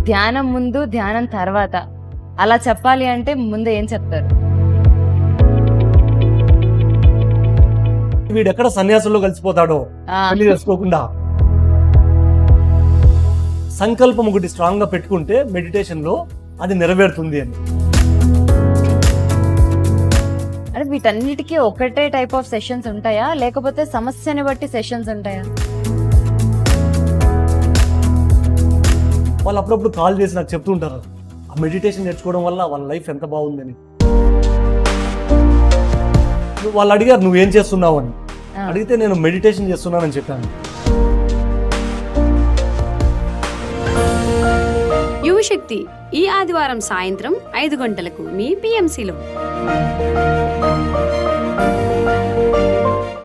ధ్యానం ముందు ధ్యానం తర్వాత అలా చెప్పాలి అంటే ముందు ఏం చెప్తారు వీడు ఎక్కడ సన్యాసుల్లో కలిసిపోతాడో ఆ, పెళ్లి చేసుకోకుండా సంకల్పం ఒకటి స్ట్రాంగ్ గా పెట్టుకుంటే మెడిటేషన్ లో అది నెరవేరుతుంది అని అంటే వీటన్నిటికీ ఒకటే టైప్ ఆఫ్ సెషన్స్ ఉంటాయా లేకపోతే సమస్యని బట్టి సెషన్స్ ఉంటాయా వాళ్ళు అప్పుడప్పుడు కాల్ చేసి నాకు చెప్తూ ఉంటారు ఆ మెడిటేషన్ నేర్చుకోవడం వల్ల వాళ్ళ లైఫ్ ఎంత బాగుందని నువ్వు వాళ్ళు అడిగారు నువ్వేం చేస్తున్నావు అని ఆ. అడిగితే నేను మెడిటేషన్ చేస్తున్నానని చెప్పాను యువశక్తి ఈ ఆదివారం సాయంత్రం ఐదు గంటలకు మీ పిఎంసిలో